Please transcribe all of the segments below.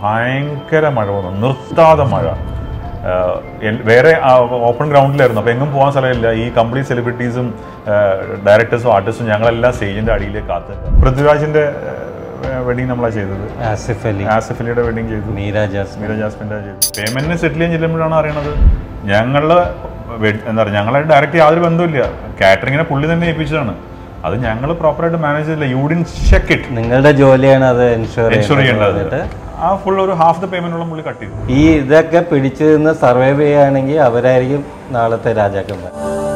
ഭയങ്കര മഴ വന്നു നിർത്താതെ മഴ ആഹ് എൽ- വേറെ ഓപ്പൺ ഗ്രൗണ്ടിലായിരുന്നു അപ്പോൾ എങ്ങും പോകാൻ സ്ഥലമില്ല ഈ കംപ്ലീറ്റ് സെലിബ്രിറ്റീസും ഡയറക്ടേഴ്സും ആർട്ടിസ്റ്റും ഞങ്ങളെല്ലാം സ്റ്റേജിൻ്റെ അടിയിലേക്ക് കാത്ത് പൃഥ്വിരാജിൻ്റെ വെഡിങ് നമ്മളാണ് ചെയ്തത് ആസിഫ് അലി ആസിഫ് അലിയുടെ വെഡിങ് ചെയ്തു മീര ജാസ്മിൻ മീര ജാസ്മിൻ്റെ ചെയ്തു പേയ്മെന്റിന് സെറ്റിൽ ചെയ്യാൻ ചെല്ലുമ്പോഴാണ് അറിയണത് ഞങ്ങള് വെ- എന്താ പറയുക ഞങ്ങളായിട്ട് ഡയറക്റ്റ് യാതൊരു ബന്ധമില്ല കാറ്ററിങ്ങിനെ പുള്ളി തന്നെ ഏൽപ്പിച്ചതാണ് അത് ഞങ്ങൾ പ്രോപ്പറായിട്ട് മാനേജ് ചെയ്തില്ല യു ഡിൻ ചെക്ക് ഇറ്റ് നിങ്ങളുടെ ജോലിയാണ് അത് എൻഷുർ എൻഷുർ ചെയ്യേണ്ടത് എന്നിട്ട് ആ ഫുൾ ഒരു ഹാഫ് ദ പേയ്മെന്റോളം പുള്ളി കട്ട് ചെയ്തു ഈ ഇതൊക്കെ പിടിച്ചു നിന്ന് സർവൈവ് ചെയ്യുകയാണെങ്കിൽ അവരായിരിക്കും നാളത്തെ രാജാക്കന്മാർ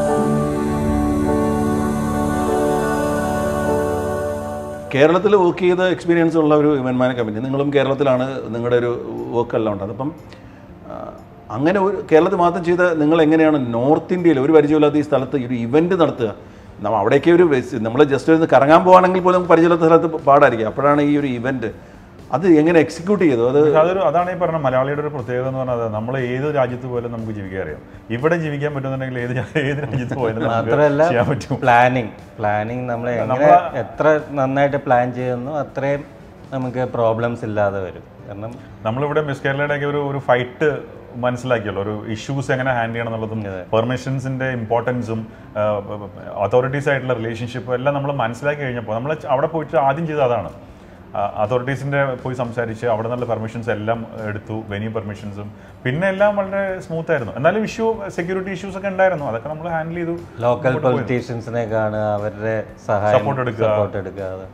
കേരളത്തിൽ വർക്ക് ചെയ്ത എക്സ്പീരിയൻസ് ഉള്ള ഒരു ഇവന്റ് മാനേജ് കമ്പനി നിങ്ങളും കേരളത്തിലാണ് നിങ്ങളുടെ ഒരു വർക്ക് എല്ലാം ഉണ്ട് അപ്പം ആ, അങ്ങനെ ഒരു കേരളത്തിൽ മാത്രം ചെയ്ത നിങ്ങൾ എങ്ങനെയാണ് നോർത്ത് ഇന്ത്യയിൽ ഒരു പരിചയമില്ലാത്ത ഈ സ്ഥലത്ത് ഒരു ഇവന്റ് നടത്തുക നമ്മൾ അവിടേക്ക് ഒരു നമ്മൾ ജസ്റ്റ് ഒന്ന് കറങ്ങാൻ പോവാണെങ്കിൽ പോലും നമുക്ക് പരിചയമില്ലാത്ത സ്ഥലത്ത് പാടായിരിക്കും അപ്പോഴാണ് ഈ ഒരു ഇവന്റ് അത് എങ്ങനെ എക്സിക്യൂട്ട് ചെയ്തു അത് പക്ഷെ അതൊരു അതാണ് ഈ പറഞ്ഞ മലയാളിയുടെ ഒരു പ്രത്യേകത എന്ന് പറഞ്ഞാൽ നമ്മൾ ഏത് രാജ്യത്ത് പോയാലും നമുക്ക് ജീവിക്കാൻ അറിയാം ഇവിടെ ജീവിക്കാൻ പറ്റുന്നുണ്ടെങ്കിൽ ഏത് രാ- ഏത് രാജ്യത്ത് പോയാലും നമുക്ക് മാത്രമല്ല ചെയ്യാൻ പറ്റും പ്ലാനിങ് പ്ലാനിങ് നമ്മൾ എങ്ങനെ എത്ര നന്നായിട്ട് പ്ലാൻ ചെയ്യുന്നു അത്രയും നമുക്ക് പ്രോബ്ലംസ് ഇല്ലാതെ വരും കാരണം നമ്മളിവിടെ മിസ് കേരളയുടെ ഒക്കെ ഒരു ഒരു ഫൈറ്റ് മനസ്സിലാക്കിയല്ലോ ഒരു ഇഷ്യൂസ് എങ്ങനെ ഹാൻഡിൽ ചെയ്യണം എന്നുള്ളതും പെർമിഷൻസിന്റെ ഇമ്പോർട്ടൻസും അതോറിറ്റീസ് ആയിട്ടുള്ള റിലേഷൻഷിപ്പും എല്ലാം നമ്മൾ മനസ്സിലാക്കി കഴിഞ്ഞപ്പോൾ നമ്മൾ അവിടെ പോയിട്ട് ആദ്യം ചെയ്തത് അതാണ് അതോറിറ്റീസിന്റെ പോയി സംസാരിച്ച് അവിടെ നിന്നുള്ള പെർമിഷൻസ് എല്ലാം എടുത്തു വെന്യൂ പെർമിഷൻസും പിന്നെ എല്ലാം വളരെ സ്മൂത്ത് ആയിരുന്നു എന്നാലും ഇഷ്യൂ സെക്യൂരിറ്റി ഇഷ്യൂസ് ഒക്കെ ഉണ്ടായിരുന്നു അതൊക്കെ നമ്മൾ ഹാൻഡിൽ ചെയ്തു ലോക്കൽ പൊളിറ്റീഷ്യൻസിനെ കാണുക അവരുടെ സഹായം Support എടുക്കുക. സപ്പോർട്ട് എടുക്കുക അത്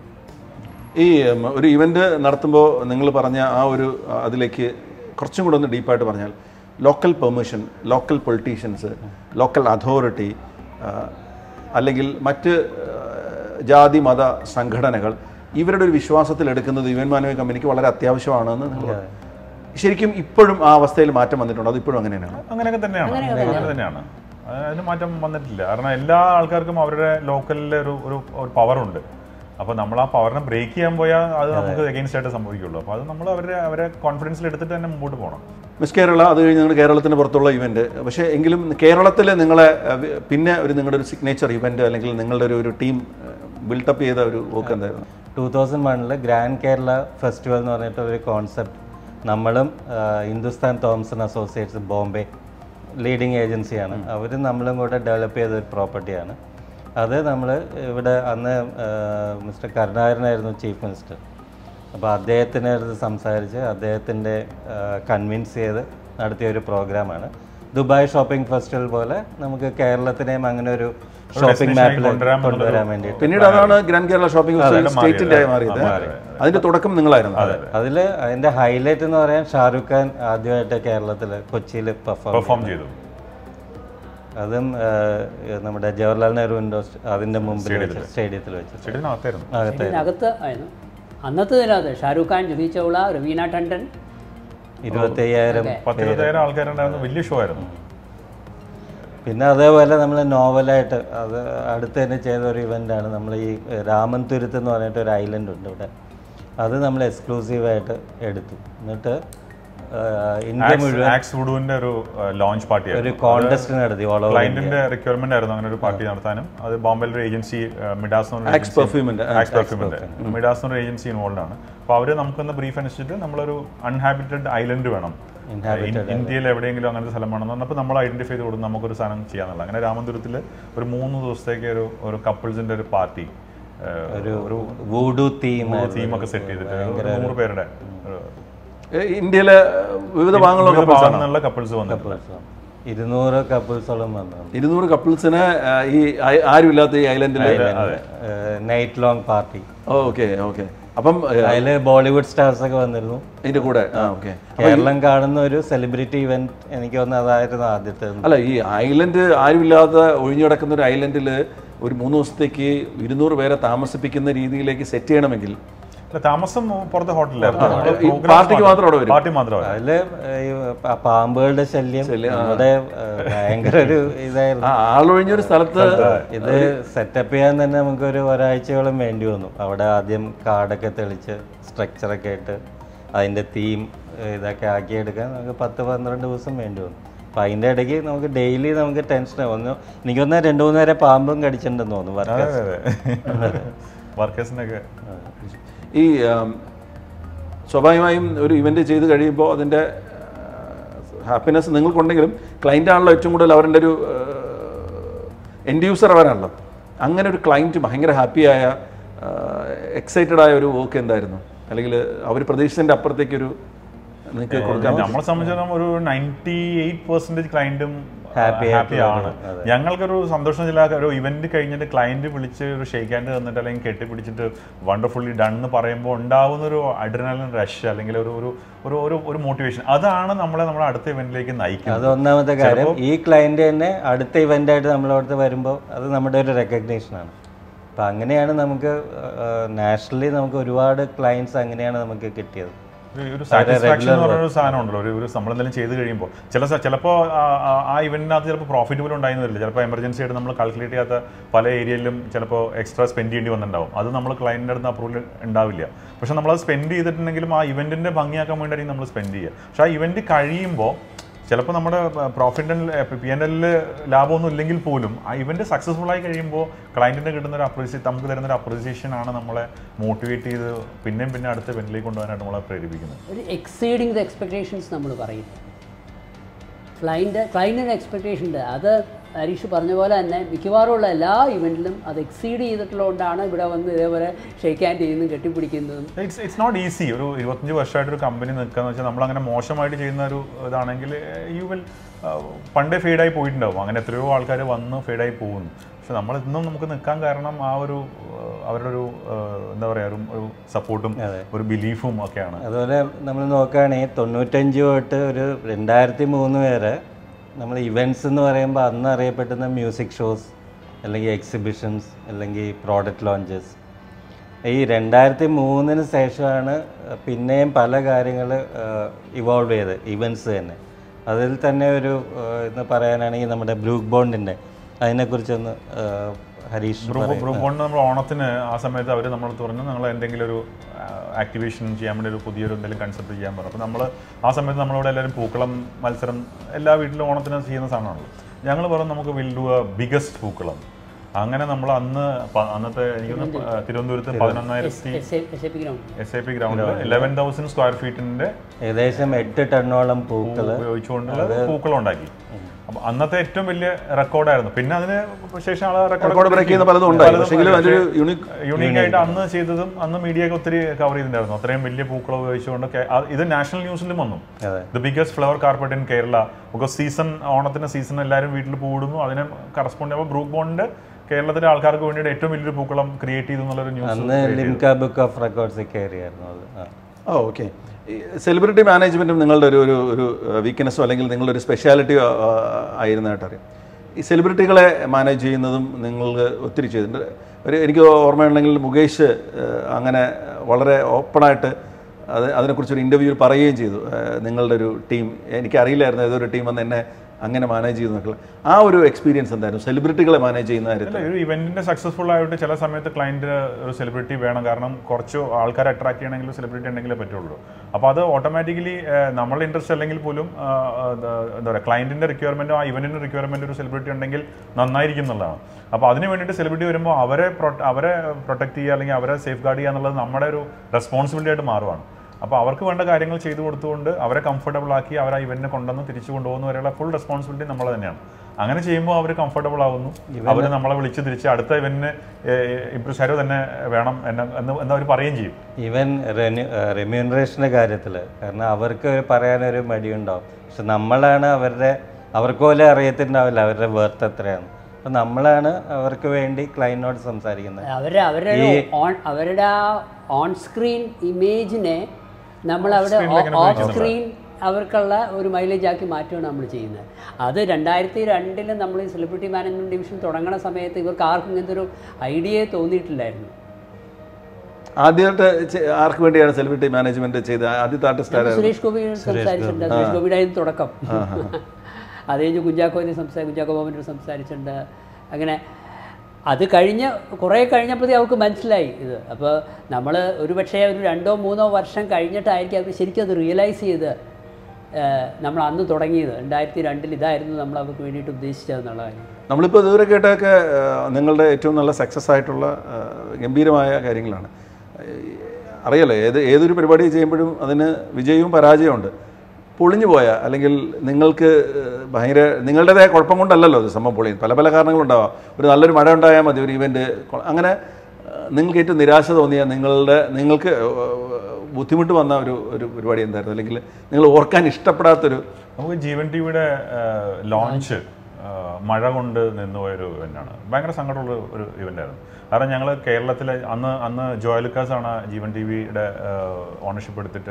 ഈ ഉം, ഒരു ഇവന്റ് നടത്തുമ്പോൾ നിങ്ങൾ പറഞ്ഞ ആ ഒരു ആ, അതിലേക്ക് കുറച്ചും കൂടെ ഒന്ന് ഡീപ്പായിട്ട് പറഞ്ഞാൽ local permission local politicians local authority അല്ലെങ്കിൽ മറ്റ് ആ, ജാതി മത സംഘടനകൾ ഇവരുടെ ഒരു വിശ്വാസത്തിൽ എടുക്കുന്നത് ഇവന്റ് മാനേജ് കമ്പനിക്ക് വളരെ അത്യാവശ്യമാണെന്ന് നിങ്ങൾ ശരിക്കും ഇപ്പോഴും ആ അവസ്ഥയിൽ മാറ്റം വന്നിട്ടുണ്ട് അത് ഇപ്പോഴും അങ്ങനെ തന്നെയാണ് അങ്ങനെയൊക്കെ തന്നെയാണ് അങ്ങനെ തന്നെയാണ് അത് അതിന് മാറ്റം വന്നിട്ടില്ല കാരണം എല്ലാ ആൾക്കാർക്കും അവരുടെ ലോക്കലിലെ ഒരു ഒരു ഒരു പവറുണ്ട് അപ്പോൾ നമ്മൾ ആ പവറിനെ ബ്രേക്ക് ചെയ്യാൻ പോയാൽ അത് നമുക്ക് എഗെയിൻസ്റ്റ് ആയിട്ട് സംഭവിക്കുള്ളൂ അപ്പോൾ അത് നമ്മൾ അവരെ അവരെ കോൺഫിഡൻസിൽ എടുത്തിട്ട് തന്നെ മുമ്പോട്ട് പോകണം മിസ് കേരള അത് കഴിഞ്ഞ് നിങ്ങൾ കേരളത്തിന് പുറത്തുള്ള ഇവന്റ് പക്ഷേ എങ്കിലും കേരളത്തിൽ നിങ്ങളെ അഹ്, വി- പിന്നെ ഒരു നിങ്ങളുടെ ഒരു സിഗ്നേച്ചർ ഇവന്റ് അല്ലെങ്കിൽ നിങ്ങളുടെ ഒരു ഒരു ടീം ബിൽട്ടപ്പ് ചെയ്ത ഒരു വർക്ക് എന്തായിരുന്നു ടൂ തൗസൻഡ് വണ്ണിൽ ഗ്രാൻഡ് കേരള ഫെസ്റ്റിവൽ എന്ന് പറഞ്ഞിട്ട് ഒരു കോൺസെപ്റ്റ് നമ്മളും ആ, Hindustan Thomson associates Bombay leading ഏജൻസിയാണ് അവർ നമ്മളും കൂടെ ഡെവലപ്പ് ചെയ്ത ഒരു പ്രോപ്പർട്ടിയാണ് അത് നമ്മൾ ഇവിടെ അന്ന് മിസ്റ്റർ കരുണാകരനായിരുന്നു ചീഫ് മിനിസ്റ്റർ അപ്പോൾ അദ്ദേഹത്തിൻ്റെ അടുത്ത് സംസാരിച്ച് അദ്ദേഹത്തിൻ്റെ കൺവിൻസ് ചെയ്ത് നടത്തിയ ഒരു പ്രോഗ്രാമാണ് ദുബായ് ഷോപ്പിംഗ് ഫെസ്റ്റിവൽ പോലെ നമുക്ക് കേരളത്തിനെയും അങ്ങനെ ഒരു ഷോപ്പിംഗ് മാപ്പിൽ കൊണ്ടുവരാൻ കൊണ്ടുവരാൻ വേണ്ടിയിട്ട് പിന്നീട് അതാണ് ഗ്രാൻഡ് കേരള ഷോപ്പിംഗ് സ്റ്റേറ്റിന്റെ ആയി മാറിയത് അതിന്റെ തുടക്കം നിങ്ങളായിരുന്നു അതിൽ അതിന്റെ ഹൈലൈറ്റ് എന്ന് പറയാൻ ഷാറുഖ് ഖാൻ ആദ്യമായിട്ട് കേരളത്തിൽ കൊച്ചിയിൽ പെർഫോം പെർഫോം ചെയ്തു അതും ആ, നമ്മുടെ ജവഹർലാൽ നെഹ്റു ഇൻഡോർ അതിന്റെ മുമ്പിൽ വെച്ച് സ്റ്റേഡിയത്തിൽ വെച്ച് സ്റ്റേഡിയത്തിനകത്തായിരുന്നു അകത്തെ ഇതിനകത്ത് ആയിരുന്നു അന്നത്തെ ഇതിനകത്ത് ഷാരൂഖ് ഖാൻ ജുഹി ചൗള രവീന ടണ്ടൻ ഇരുപത്തി അയ്യായിരം പത്തിരുപത്തായിരം ആൾക്കാരുണ്ടായിരുന്നു വലിയ ഷോ ആയിരുന്നു പിന്നെ അതേപോലെ നമ്മൾ നോവലായിട്ട് അത് അടുത്ത് തന്നെ ചെയ്ത ഒരു ഇവൻ്റാണ് നമ്മൾ ഈ രാമൻ തുരുത്ത് എന്ന് പറഞ്ഞിട്ട് ഒരു ഐലൻഡ് ഉണ്ട് ഇവിടെ അത് നമ്മൾ എക്സ്ക്ലൂസീവായിട്ട് എടുത്തു എന്നിട്ട് ആ, ഇന്ത്യ മുഴുവൻ ആക്സ് വുഡുവിന്റെ ഒരു ലോഞ്ച് പാർട്ടി ഒരു കോൺടെസ്റ്റ് നടത്തി ഓൾ ഓവർ ക്ലയന്റിന്റെ റിക്വയർമെന്റ് ആയിരുന്നു അങ്ങനെ ഒരു പാർട്ടി നടത്താനും അത് ബോംബെയിലെ ഒരു ഏജൻസി മിഡാസ് എന്ന് ആക്സ് പെർഫ്യൂമിന്റെ ആക്സ് പെർഫ്യൂമിന്റെ മിഡാസ് എന്ന് ഒരു ഏജൻസി ഇൻവോൾവ് ആണ് അപ്പോൾ അവര് നമുക്കൊന്ന് ബ്രീഫ് അനുസരിച്ചിട്ട് നമ്മളൊരു അൺഹാബിറ്റഡ് ഐലൻഡ് വേണം ഇൻ- ഇന്ത്യയിൽ എവിടെയെങ്കിലും അങ്ങനത്തെ സ്ഥലം വേണം എന്ന് പറഞ്ഞപ്പോൾ നമ്മൾ ഐഡന്റിഫൈ ചെയ്ത് കൊടുക്കും നമുക്കൊരു സാധനം ചെയ്യാന്നുള്ള അങ്ങനെ രാമന്തുരത്തിൽ ഒരു മൂന്ന് ദിവസത്തേക്ക് ഒരു ഒരു കപ്പിൾസിന്റെ ഒരു പാർട്ടി ഒരു ഒരു വൂഡു തീം തീമൊക്കെ സെറ്റ് ചെയ്തിട്ട് ഒരു നൂറ് പേരുടെ ഒരു ഏ, ഇന്ത്യയിലെ വിവിധ ഭാഗങ്ങളുള്ള വിവിധ കപ്പിൾസ് ആണ് ഭാഗങ്ങളിലുള്ള കപ്പിൾസ് വന്നിട്ടുണ്ട് ഇരുന്നൂറ് കപ്പിൾസോളം വന്നു ഇരുന്നൂറ് കപ്പിൾസിന് ഈ ആ- ആരുമില്ലാത്ത ഈ ഐലൻഡിൽ night long party okay okay അപ്പം ഏ, അതിൽ ബോളിവുഡ് സ്റ്റാർസ് ഒക്കെ വന്നിരുന്നു ഇതിന്റെ കൂടെ ആ ഓക്കെ കേരളം കാണുന്ന ഒരു സെലിബ്രിറ്റി ഇവന്റ് എനിക്ക് തോന്നുന്നു അതായിരുന്നു ആദ്യത്തെ അല്ല ഈ ഐലൻഡ് ആരുമില്ലാതെ ഒഴിഞ്ഞു കിടക്കുന്ന ഒരു ഐലൻഡിൽ ഒരു മൂന്ന് ദിവസത്തേക്ക് ഇരുന്നൂറ് പേരെ താമസിപ്പിക്കുന്ന രീതിയിലേക്ക് സെറ്റ് ചെയ്യണമെങ്കിൽ അല്ല, താമസം പുറത്തെ ഹോട്ടലിലായിരുന്നു ഈ പാർട്ടിക്ക് മാത്രം അവിടെ വരും പാർട്ടി മാത്രം അവിടെ. അതില് ഈ പ- പാമ്പുകളുടെ ശല്യം നമ്മുടെ ഏഹ്, ഭയങ്കര ഒരു ഇതായിരുന്നു ആ ആളൊഴിഞ്ഞൊരു സ്ഥലത്ത് ഇത് സെറ്റപ്പ് ചെയ്യാൻ തന്നെ നമുക്കൊരു ഒരാഴ്ചയോളം വേണ്ടി വന്നു അവിടെ ആദ്യം കാർഡൊക്കെ തെളിച്ച് സ്ട്രക്ചറൊക്കെ ഇട്ട് അതിൻ്റെ തീം ഇതൊക്കെ ആക്കിയെടുക്കാൻ നമുക്ക് പത്ത് പന്ത്രണ്ട് ദിവസം വേണ്ടി വന്നു അപ്പം അതിൻ്റെ ഇടയ്ക്ക് നമുക്ക് ഡെയിലി നമുക്ക് ടെൻഷൻ ഒന്ന് എനിക്ക് തോന്നുന്നു രണ്ട് മൂന്ന് നേരം പാമ്പും കടിച്ചിട്ടുണ്ടെന്ന് തോന്നുന്നു വർക്കേഴ്സ് അതെ അതെ വർക്കേഴ്സിനൊക്കെ ഈ ആം, സ്വാഭാവികമായും ഒരു ഇവൻ്റ് ചെയ്ത് കഴിയുമ്പോൾ അതിൻ്റെ ഹാപ്പിനെസ് നിങ്ങൾക്കുണ്ടെങ്കിലും ക്ലൈൻ്റ് ആണല്ലോ ഏറ്റവും കൂടുതൽ അവരുടെ ഒരു എൻഡ് യൂസർ അവരാണല്ലോ അങ്ങനെ ഒരു ക്ലൈൻറ്റ് ഭയങ്കര ഹാപ്പിയായ എക്സൈറ്റഡ് ആയ ഒരു വർക്ക് എന്തായിരുന്നു അല്ലെങ്കിൽ അവർ പ്രതീക്ഷിച്ചതിൻ്റെ അപ്പുറത്തേക്കൊരു നിങ്ങൾക്ക് കൊടുക്കാൻ നമ്മളെ സംബന്ധിച്ചിടത്തോളം ഒരു നയൻറ്റി എയ്റ്റ് പെർസെന്റേജ് ക്ലയന്റും Happy ഹാപ്പി ആണ് ഞങ്ങൾക്കൊരു സന്തോഷം ചില ഒരു ഇവന്റ് കഴിഞ്ഞിട്ട് ക്ലയന്റ് വിളിച്ച് ഒരു ഷെയ്ക്ക് ഹാൻഡ് തന്നിട്ട് അല്ലെങ്കിൽ കെട്ടിപ്പിടിച്ചിട്ട് വണ്ടർഫുള്ളി ഡൺ എന്ന് പറയുമ്പോൾ ഉണ്ടാവുന്ന ഒരു അഡ്രിനലിൻ റഷ് അല്ലെങ്കിൽ ഒരു ഒരു ഒരു ഒരു ഒരു മോട്ടിവേഷൻ അതാണ് നമ്മളെ നമ്മുടെ അടുത്ത ഇവന്റിലേക്ക് നയിക്കുന്നത് അത് ഒന്നാമത്തെ കാര്യം ഈ ക്ലയന്റ് തന്നെ അടുത്ത ഇവന്റ് ആയിട്ട് നമ്മളവിടുത്തെ വരുമ്പോൾ അത് നമ്മുടെ ഒരു റെക്കഗ്നേഷൻ ആണ് അപ്പം അങ്ങനെയാണ് നമുക്ക് നാഷണലി നമുക്ക് ഒരുപാട് ക്ലയൻസ് അങ്ങനെയാണ് നമുക്ക് കിട്ടിയത് ഒരു- ഒരു സാറ്റിസ്ഫാക്ഷൻ എന്ന് പറയുന്ന ഒരു സാധനം ഉണ്ടല്ലോ ഒരു ഒരു നമ്മൾ എന്തെങ്കിലും ചെയ്ത് കഴിയുമ്പോൾ ചില സ- ചിലപ്പോൾ ആ- ആ- ആ ഇവന്റിനകത്ത് ചിലപ്പോൾ പ്രോഫിറ്റബിൾ ഉണ്ടായിരുന്നു വരില്ല ചിലപ്പോൾ എമർജൻസി ആയിട്ട് നമ്മൾ കാൽക്കുലേറ്റ് ചെയ്യാത്ത പല ഏരിയയിലും ചിലപ്പോൾ എക്സ്ട്രാ സ്പെൻഡ് ചെയ്യേണ്ടി വന്നിട്ടുണ്ടാവും അത് നമ്മൾ ക്ലയൻറ്റിൻ്റെ അടുത്ത് അപ്രൂവൽ ഉണ്ടാവില്ല പക്ഷെ നമ്മളത് സ്പെൻഡ് ചെയ്തിട്ടുണ്ടെങ്കിലും ആ ഇവന്റിന്റെ ഭംഗിയാക്കാൻ വേണ്ടിയായിരിക്കും നമ്മൾ സ്പെൻഡ് ചെയ്യുക പക്ഷെ ആ ഇവന്റ് കഴിയുമ്പോൾ ചിലപ്പോൾ നമ്മുടെ പ്രോഫിറ്റ് ആൻഡ് പി എൻ എല്ലിൽ ലാഭമൊന്നും ഇല്ലെങ്കിൽ പോലും ആ ഇവന്റ് സക്സസ്ഫുൾ ആയി കഴിയുമ്പോൾ ക്ലയന്റിന് കിട്ടുന്ന ഒരു അപ്രീസിയേറ്റ് നമുക്ക് തരുന്ന ഒരു അപ്രീസിയേഷൻ ആണ് നമ്മളെ മോട്ടിവേറ്റ് ചെയ്ത് പിന്നെയും പിന്നെ അടുത്ത ഇവന്റിലേക്ക് കൊണ്ടുപോകാനായിട്ട് നമ്മളെ പ്രേരിപ്പിക്കുന്നത് ഒരു എക്സീഡിങ് ദ എക്സ്പെക്ടേഷൻസ് നമ്മൾ പറയും ക്ലൈൻറ്റ് ക്ലൈൻറ്റിന് എക്സ്പെക്ടേഷൻ ഉണ്ട് അത് ഹരീഷ് പറഞ്ഞ പോലെ തന്നെ മിക്കവാറും ഉള്ള എല്ലാ ഇവൻറ്റിലും അത് എക്സീഡ് ചെയ്തിട്ടുള്ളതുകൊണ്ടാണ് ഇവിടെ വന്ന് ഇതേപോലെ ഷെയ്ക്ക് ഹാൻഡ് ചെയ്യുന്നതും കെട്ടിപ്പിടിക്കുന്നതും ഇറ്റ്സ് ഇറ്റ്സ് നോട്ട് ഈസി ഒരു ഇരുപത്തഞ്ച് വർഷമായിട്ട് ഒരു കമ്പനി നിൽക്കുക വെച്ചാൽ നമ്മൾ അങ്ങനെ മോശമായിട്ട് ചെയ്യുന്ന ഒരു ഇതാണെങ്കിൽ യു വിൽ പണ്ടേ ഫെയ്ഡായി പോയിട്ടുണ്ടാവും അങ്ങനെ എത്രയോ ആൾക്കാർ വന്ന് ഫെയ്ഡായി പോകുന്നു പക്ഷെ നമ്മൾ ഇന്നും നമുക്ക് നിൽക്കാൻ കാരണം ആ ഒരു ആ, അവരുടെ ഒരു ആ, എന്താ പറയുക ഒരു ഒരു സപ്പോർട്ടും ഒരു ബിലീഫും ഒക്കെയാണ് അതുപോലെ നമ്മൾ നോക്കുകയാണെങ്കിൽ തൊണ്ണൂറ്റഞ്ച് തൊട്ട് ഒരു രണ്ടായിരത്തി മൂന്ന് വരെ നമ്മൾ ഇവൻറ്റ്സ് എന്ന് പറയുമ്പോൾ അന്ന് അറിയപ്പെടുന്ന മ്യൂസിക് ഷോസ് അല്ലെങ്കിൽ എക്സിബിഷൻസ് അല്ലെങ്കിൽ പ്രോഡക്റ്റ് ലോഞ്ചസ് ഈ രണ്ടായിരത്തി മൂന്നിന് ശേഷമാണ് പിന്നെയും പല കാര്യങ്ങൾ ഇവോൾവ് ചെയ്ത് ഇവൻറ്റ്സ് തന്നെ അതിൽ തന്നെ ഒരു ഏഹ്, ഇന്ന് പറയാനാണെങ്കിൽ നമ്മുടെ ബ്രൂക്ക് ബോണ്ടിൻ്റെ അതിനെക്കുറിച്ചൊന്ന് ഏഹ്, ഹരീഷ് ഗ്രൂപ്പ് ഗ്രൂപ്പ് കൊണ്ട് നമ്മൾ ഓണത്തിന് ആ സമയത്ത് അവർ നമ്മൾ തുറന്ന് നിങ്ങൾ എന്തെങ്കിലും ഒരു ആക്ടിവേഷൻ ചെയ്യാൻ വേണ്ടി ഒരു പുതിയൊരു എന്തെങ്കിലും കൺസെപ്റ്റ് ചെയ്യാൻ പറഞ്ഞു അപ്പോൾ നമ്മൾ ആ സമയത്ത് നമ്മളിവിടെ എല്ലാവരും പൂക്കളം മത്സരം എല്ലാ വീട്ടിലും ഓണത്തിന് ചെയ്യുന്ന സാധനമാണല്ലോ ഞങ്ങൾ പറഞ്ഞു നമുക്ക് വിൽ ഡു എ ബിഗസ്റ്റ് പൂക്കളം അങ്ങനെ നമ്മൾ അന്ന് പ- അന്നത്തെ എനിക്ക് തോന്നുന്നു, ആ, തിരുവനന്തപുരത്ത് പതിനൊന്നായിരത്തി S A S A P ground S I P ഗ്രൗണ്ടിൽ ഇലവൻ തൗസൻഡ് സ്ക്വയർ ഫീറ്റിന്റെ ഏകദേശം എട്ട് ടണ്ണോളം പൂക്കൾ ഉപയോഗിച്ചുകൊണ്ടുള്ള പൂക്കളം ഉണ്ടാക്കി അപ്പൊ അന്നത്തെ ഏറ്റവും വലിയ റെക്കോർഡായിരുന്നു പിന്നെ അതിന് ശേഷം ആ റെക്കോർഡ് ബ്രേക്ക് ചെയ്യുന്ന പലതും ഉണ്ടായി പക്ഷെങ്കിലും അതൊരു യൂണിക് യൂണീക്ക് ആയിട്ട് അന്ന് ചെയ്തതും അന്ന് മീഡിയ ഒക്കെ ഒത്തിരി കവർ ചെയ്തിട്ടുണ്ടായിരുന്നു അത്രയും വലിയ പൂക്കളം ഉപയോഗിച്ചുകൊണ്ട് കേ- ആ- ഇത് നാഷണൽ ന്യൂസിലും വന്നു അതെ. The biggest flower carpet in Kerala because season ഓണത്തിന്റെ സീസൺ എല്ലാവരും വീട്ടിൽ പൂടുന്നു അതിന് കറസ്പോണ്ട് ചെയ്യുമ്പോൾ ബ്രൂക്ക് ബോണ്ട് കേരളത്തിലെ ആൾക്കാർക്ക് വേണ്ടിയിട്ട് ഏറ്റവും വലിയൊരു പൂക്കളം ക്രിയേറ്റ് ചെയ്തു എന്നുള്ളൊരു അന്ന് news Limca book of records കയറിയായിരുന്നു അത് ആ. ഓ ഓക്കെ സെലിബ്രിറ്റി മാനേജ്മെൻറ്റും നിങ്ങളുടെ ഒരു ഒരു ഒരു വീക്ക്നെസ്സോ അല്ലെങ്കിൽ നിങ്ങളുടെ ഒരു സ്പെഷ്യാലിറ്റിയോ ആയിരുന്നതായിട്ട് അറിയാം ഈ സെലിബ്രിറ്റികളെ മാനേജ് ചെയ്യുന്നതും നിങ്ങൾക്ക് ഒത്തിരി ചെയ്തിട്ടുണ്ട് ഒരു എനിക്ക് ഓർമ്മയുണ്ടെങ്കിൽ മുകേഷ് ഏഹ്, അങ്ങനെ വളരെ ഓപ്പണായിട്ട് അത് അതിനെക്കുറിച്ചൊരു ഇൻ്റർവ്യൂവിൽ പറയുകയും ചെയ്തു ഏഹ്, നിങ്ങളുടെ ഒരു ടീം എനിക്കറിയില്ലായിരുന്നു ഏതൊരു ടീം വന്ന് എന്നെ അങ്ങനെ മാനേജ് ചെയ്തു എന്നൊക്കെ ആ ഒരു എക്സ്പീരിയൻസ് എന്തായിരുന്നു സെലിബ്രിറ്റികളെ മാനേജ് ചെയ്യുന്ന കാര്യത്തിൽ അല്ല ഒരു ഇവന്റിന്റെ സക്സസ്ഫുൾ ആയിട്ട് ചില സമയത്ത് ക്ലയന്റ് ഒരു സെലിബ്രിറ്റി വേണം കാരണം കുറച്ച് ആൾക്കാരെ അട്രാക്ട് ചെയ്യണമെങ്കിൽ സെലിബ്രിറ്റി ഉണ്ടെങ്കിലേ പറ്റുള്ളൂ അപ്പോൾ അത് ഓട്ടോമാറ്റിക്കലി നമ്മളുടെ ഇൻട്രസ്റ്റ് അല്ലെങ്കിൽ പോലും ആ, ആ, എന്താ പറയുക ക്ലയന്റിന്റെ റിക്വയർമെന്റും ആ ഇവന്റിന്റെ റിക്വയർമെന്റ് ഒരു സെലിബ്രിറ്റി ഉണ്ടെങ്കിൽ നന്നായിരിക്കും എന്നുള്ളതാണ് അപ്പോൾ അതിന് വേണ്ടിയിട്ട് സെലിബ്രിറ്റി വരുമ്പോൾ അവരെ പ്രൊ- അവരെ പ്രൊട്ടക്ട് ചെയ്യുക അല്ലെങ്കിൽ അവരെ സേഫ് ഗാർഡ് ചെയ്യുക എന്നുള്ളത് നമ്മുടെ ഒരു റെസ്പോൺസിബിലിറ്റി ആയിട്ട് മാറുവാണ് അപ്പോൾ അവർക്ക് വേണ്ട കാര്യങ്ങൾ ചെയ്തു കൊടുത്തുകൊണ്ട് അവരെ കംഫർട്ടബിൾ ആക്കി അവർ ആ ഇവന്റിനെ കൊണ്ടുവന്ന് തിരിച്ചു കൊണ്ടുപോകുന്ന വരെയുള്ള ഫുൾ റെസ്പോൺസിബിലിറ്റി നമ്മൾ തന്നെയാണ് അങ്ങനെ ചെയ്യുമ്പോൾ അവർ കംഫർട്ടബിൾ ആവുന്നു അവർ നമ്മളെ വിളിച്ച് തിരിച്ച് അടുത്ത ഇവന്റിന് ഇപ്പൊ ശരോ തന്നെ വേണം എന്നെ എന്ന് എന്ന് അവർ പറയുകയും ചെയ്യും ഈവൻ റെമ്യൂണറേഷൻ്റെ കാര്യത്തിൽ കാരണം അവർക്ക് പറയാനൊരു മടിയുണ്ടാവും പക്ഷെ നമ്മളാണ് അവരുടെ അവർക്ക് പോലും അറിയത്തിണ്ടാവില്ല അവരുടെ വേർത്ത് എത്രയാണ് അപ്പം നമ്മളാണ് അവർക്ക് വേണ്ടി ക്ലൈൻറ്റിനോട് സംസാരിക്കുന്നത് അവരുടെ അവരുടെ ഓൺ അവരുടെ ആ ഓൺ സ്ക്രീൻ ഇമേജിനെ നമ്മൾ അവിടെ ഓഫ് സ്ക്രീൻ അവർക്കുള്ള ഒരു മൈലേജ് ആക്കി മാറ്റുകയാണ് നമ്മൾ ചെയ്യുന്നത് അത് രണ്ടായിരത്തി രണ്ടിൽ നമ്മൾ ഈ സെലിബ്രിറ്റി മാനേജ്മെൻറ്റ് ഡിവിഷൻ തുടങ്ങുന്ന സമയത്ത് ഇവർക്ക് ആർക്കും ഇങ്ങനത്തെ ഒരു ഐഡിയയെ തോന്നിയിട്ടില്ലായിരുന്നു ആദ്യമായിട്ട് ചെ- ആർക്ക് വേണ്ടിയാണ് സെലിബ്രിറ്റി മാനേജ്മെന്റ് ചെയ്തത് ആദ്യത്തെ ആർട്ടിസ്റ്റ് ആരായിരുന്നു സുരേഷ് ഗോപി സംസാരിച്ചിട്ടുണ്ട് സുരേഷ് ഗോപിയുടെ ആയിരുന്നു തുടക്കം അത് കഴിഞ്ഞ് കുഞ്ചാക്കോനെ സംസാരിച്ച് കുഞ്ചാക്കോ ബോബൻ്റെ സംസാരിച്ചിട്ടുണ്ട് അങ്ങനെ അത് കഴിഞ്ഞ് കുറേ കഴിഞ്ഞപ്പോഴത്തേ അവർക്ക് മനസ്സിലായി ഇത് അപ്പോൾ നമ്മൾ ഒരു പക്ഷേ ഒരു രണ്ടോ മൂന്നോ വർഷം കഴിഞ്ഞിട്ടായിരിക്കും അവർ ശരിക്കും അത് റിയലൈസ് ചെയ്ത് ഏഹ്, നമ്മൾ അന്ന് തുടങ്ങിയത് രണ്ടായിരത്തി രണ്ടിൽ ഇതായിരുന്നു നമ്മൾ അവർക്ക് വേണ്ടിയിട്ട് ഉദ്ദേശിച്ചതെന്നുള്ള കാര്യം നമ്മളിപ്പോൾ ഇതുവരെ കേട്ടൊക്കെ ആ, നിങ്ങളുടെ ഏറ്റവും നല്ല സക്സസ് ആയിട്ടുള്ള ആ, ഗംഭീരമായ കാര്യങ്ങളാണ് ഈ അറിയാലോ ഏത് ഏതൊരു പരിപാടി ചെയ്യുമ്പോഴും അതിന് വിജയവും പരാജയവും ഉണ്ട് പൊളിഞ്ഞു പോയ അല്ലെങ്കിൽ നിങ്ങൾക്ക് ഏഹ്, ഭയങ്കര നിങ്ങളുടേതായ കുഴപ്പം കൊണ്ടല്ലല്ലോ ഇത് സംഭവം പൊളിയും പല പല കാരണങ്ങളുണ്ടാവാം ഒരു നല്ലൊരു മഴ ഉണ്ടായാൽ മതി ഒരു ഇവൻറ്റ് അങ്ങനെ ഏഹ്, നിങ്ങൾക്ക് ഏറ്റവും നിരാശ തോന്നിയ നിങ്ങളുടെ നിങ്ങൾക്ക് ഏഹ്, ബുദ്ധിമുട്ട് വന്ന ഒരു ഒരു പരിപാടി എന്തായിരുന്നു അല്ലെങ്കിൽ നിങ്ങൾ ഓർക്കാൻ ഇഷ്ടപ്പെടാത്തൊരു നമുക്ക് ജീവൻ ടി വിയുടെ ലോഞ്ച് മഴ കൊണ്ട് നിന്നുപോയ ഒരു ഇവൻ്റാണ് ഭയങ്കര സങ്കടമുള്ള ഒരു ഇവൻ്റ് ആയിരുന്നു കാരണം ഞങ്ങൾ കേരളത്തിലെ അന്ന് അന്ന് ജോയലുക്കാസ് ആണ് ജീവൻ ടി വിയുടെ ഓണർഷിപ്പ് എടുത്തിട്ട്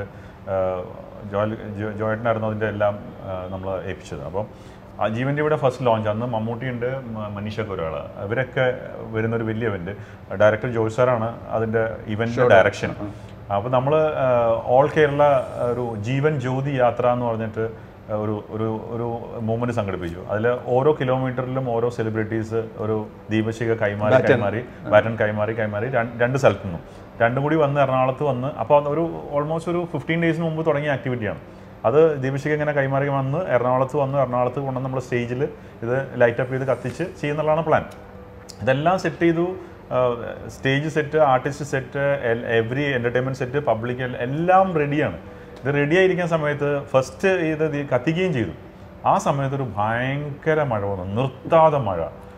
ജോയൽ ജോയറ്റിനായിരുന്നു അതിൻ്റെ എല്ലാം നമ്മൾ ഏൽപ്പിച്ചത് അപ്പം ആ ജീവൻ ടിവിയുടെ ഫസ്റ്റ് ലോഞ്ച് അന്ന് മമ്മൂട്ടി ഉണ്ട് മനീഷ കൊരാള് ഇവരൊക്കെ വരുന്നൊരു വലിയ ഇവന്റ് ഡയറക്ടർ ജോയ് സാറാണ് അതിൻ്റെ ഇവന്റ് ഡയറക്ഷൻ അപ്പോൾ നമ്മൾ ഓൾ കേരള ഒരു ജീവൻ ജ്യോതി യാത്ര എന്ന് പറഞ്ഞിട്ട് ഒരു ഒരു ഒരു മൂവ്മെന്റ് സംഘടിപ്പിച്ചു അതിൽ ഓരോ കിലോമീറ്ററിലും ഓരോ സെലിബ്രിറ്റീസ് ഒരു ദീപശിക കൈമാറി കൈമാറി ബാറ്റൺ കൈമാറി കൈമാറി രണ്ട് രണ്ട് സ്ഥലത്തു നിന്നും രണ്ടും കൂടി വന്ന് എറണാകുളത്ത് വന്ന് അപ്പോൾ ഒരു ഓൾമോസ്റ്റ് ഒരു ഫിഫ്റ്റീൻ ഡേയ്സിന് മുമ്പ് തുടങ്ങിയ ആക്ടിവിറ്റിയാണ് അത് ദീപശിക ഇങ്ങനെ കൈമാറി വന്ന് എറണാകുളത്ത് വന്ന് എറണാകുളത്ത് കൊണ്ടുവന്ന് നമ്മൾ സ്റ്റേജിൽ ഇത് ലൈറ്റപ്പ് ചെയ്ത് കത്തിച്ച് ചെയ്യുന്നുള്ളതാണ് പ്ലാൻ ഇതെല്ലാം സെറ്റ് ചെയ്തു stage set artist set every entertainment set public എല്ലാം റെഡിയാണ് ഇത് റെഡി ആയിരിക്കുന്ന സമയത്ത് ഫസ്റ്റ് ഇത് ദി- കത്തിക്കുകയും ചെയ്തു ആ സമയത്ത് ഒരു ഭയങ്കര മഴ വന്നു നിർത്താതെ മഴ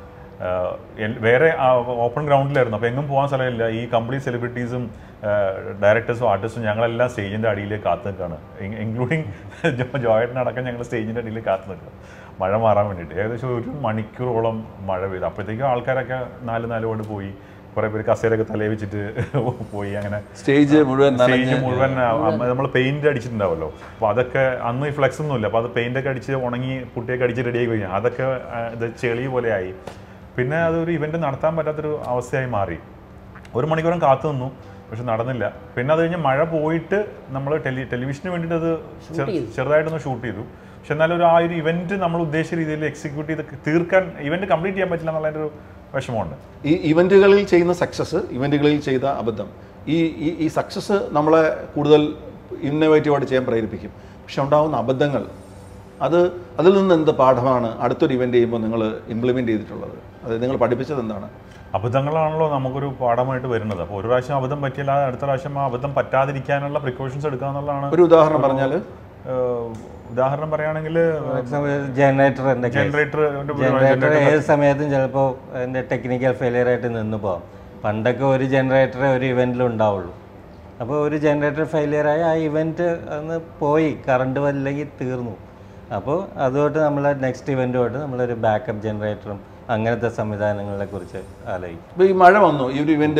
ആഹ് എൽ- വേറെ ഓപ്പൺ ഗ്രൗണ്ടിലായിരുന്നു അപ്പോൾ എങ്ങും പോകാൻ സ്ഥലമില്ല ഈ കംപ്ലീറ്റ് സെലിബ്രിറ്റീസും ഡയറക്ടേഴ്സും ആർട്ടിസ്റ്റും ഞങ്ങളെല്ലാം സ്റ്റേജിൻ്റെ അടിയിൽ കാത്തു നിൽക്കുകയാണ് ഇൻക്ലൂഡിങ് ജോയറ്റിനടക്കം ഞങ്ങൾ സ്റ്റേജിൻ്റെ അടിയിൽ കാത്തു നിൽക്കുക മഴ മാറാൻ വേണ്ടിയിട്ട് ഏകദേശം ഒരു മണിക്കൂറോളം മഴ പെയ്തു അപ്പോഴത്തേക്കും ആൾക്കാരൊക്കെ നാല് നാല് കൊണ്ട് പോയി കുറേ പേര് കസേരയൊക്കെ തലയിൽ വെച്ചിട്ട് പോയി അങ്ങനെ സ്റ്റേജ് മുഴുവൻ നനഞ്ഞ് സ്റ്റേജ് മുഴുവൻ നമ്മൾ പെയിന്റ് അടിച്ചിട്ടുണ്ടാവല്ലോ അപ്പോൾ അതൊക്കെ അന്ന് ഈ ഫ്ലെക്സ് ഒന്നുമില്ല അപ്പോൾ അത് പെയിന്റ് ഒക്കെ അടിച്ച് ഉണങ്ങി പുട്ടിയൊക്കെ അടിച്ച് റെഡിയായി കഴിഞ്ഞാൽ അതൊക്കെ ആ, ഇത് ചെളി പോലെ ആയി പിന്നെ അതൊരു ഇവന്റ് നടത്താൻ പറ്റാത്തൊരു അവസ്ഥയായി മാറി ഒരു മണിക്കൂറും കാത്തു നിന്നു പക്ഷെ നടന്നില്ല പിന്നെ അത് കഴിഞ്ഞ് മഴ പോയിട്ട് നമ്മൾ ടെലി ടെലിവിഷന് വേണ്ടിയിട്ട് അത് ചെറു- ചെറുതായിട്ടൊന്ന് ഷൂട്ട് ചെയ്തു പക്ഷെ എന്നാലും ഒരു ആ ഒരു ഇവന്റ് നമ്മൾ ഉദ്ദേശിച്ച രീതിയിൽ എക്സിക്യൂട്ട് ചെയ്ത് തീർക്കാൻ ഇവന്റ് കംപ്ലീറ്റ് ചെയ്യാൻ പറ്റില്ല എന്നുള്ളതിൻ്റെ ഒരു വിഷമമുണ്ട് ഈ ഇവൻറ്റുകളിൽ ചെയ്യുന്ന സക്സസ് ഇവൻറ്റുകളിൽ ചെയ്ത അബദ്ധം ഈ ഈ ഈ സക്സസ് നമ്മളെ കൂടുതൽ ഇന്നോവേറ്റീവായിട്ട് ചെയ്യാൻ പ്രേരിപ്പിക്കും പക്ഷെ ഉണ്ടാകുന്ന അബദ്ധങ്ങൾ അത് അതിൽ നിന്ന് എന്ത് പാഠമാണ് അടുത്തൊരു ഇവൻ്റ് ചെയ്യുമ്പോൾ നിങ്ങൾ ഇംപ്ലിമെൻ്റ് ചെയ്തിട്ടുള്ളത് അത് നിങ്ങൾ പഠിപ്പിച്ചത് എന്താണ് അബദ്ധങ്ങളാണല്ലോ നമുക്കൊരു പാഠമായിട്ട് വരുന്നത് അപ്പോൾ ഒരു പ്രാവശ്യം അബദ്ധം പറ്റിയാൽ ആ അടുത്ത പ്രാവശ്യം ആ അബദ്ധം പറ്റാതിരിക്കാനുള്ള പ്രിക്കോഷൻസ് എടുക്കുക എന്നുള്ളതാണ് ഒരു ഉദാഹരണം പറഞ്ഞാൽ ഏഹ്, ഉദാഹരണം പറയുകയാണെങ്കിൽ ജനറേറ്ററിൻ്റെ ജനറേറ്റർ ജനറേറ്റർ ഏത് സമയത്തും ചിലപ്പോൾ അതിൻ്റെ ടെക്നിക്കൽ ഫെയിലിയർ ആയിട്ട് നിന്ന് പോകാം പണ്ടൊക്കെ ഒരു ജനറേറ്ററേ ഒരു ഇവൻറ്റിൽ ഉണ്ടാവുള്ളൂ അപ്പോൾ ഒരു ജനറേറ്റർ ഫെയിലിയർ ആയി ആ ഇവൻറ്റ് അന്ന് പോയി കറണ്ട് വല്ലെങ്കിൽ തീർന്നു അപ്പോൾ അതുകൊണ്ട് നമ്മൾ നെക്സ്റ്റ് ഇവൻറ്റുമായിട്ട് നമ്മളൊരു ബാക്കപ്പ് ജനറേറ്ററും അങ്ങനത്തെ സംവിധാനങ്ങളെ കുറിച്ച് ആലോചിക്കും ഇപ്പോൾ ഈ മഴ വന്നു ഈ ഒരു ഇവൻ്റ്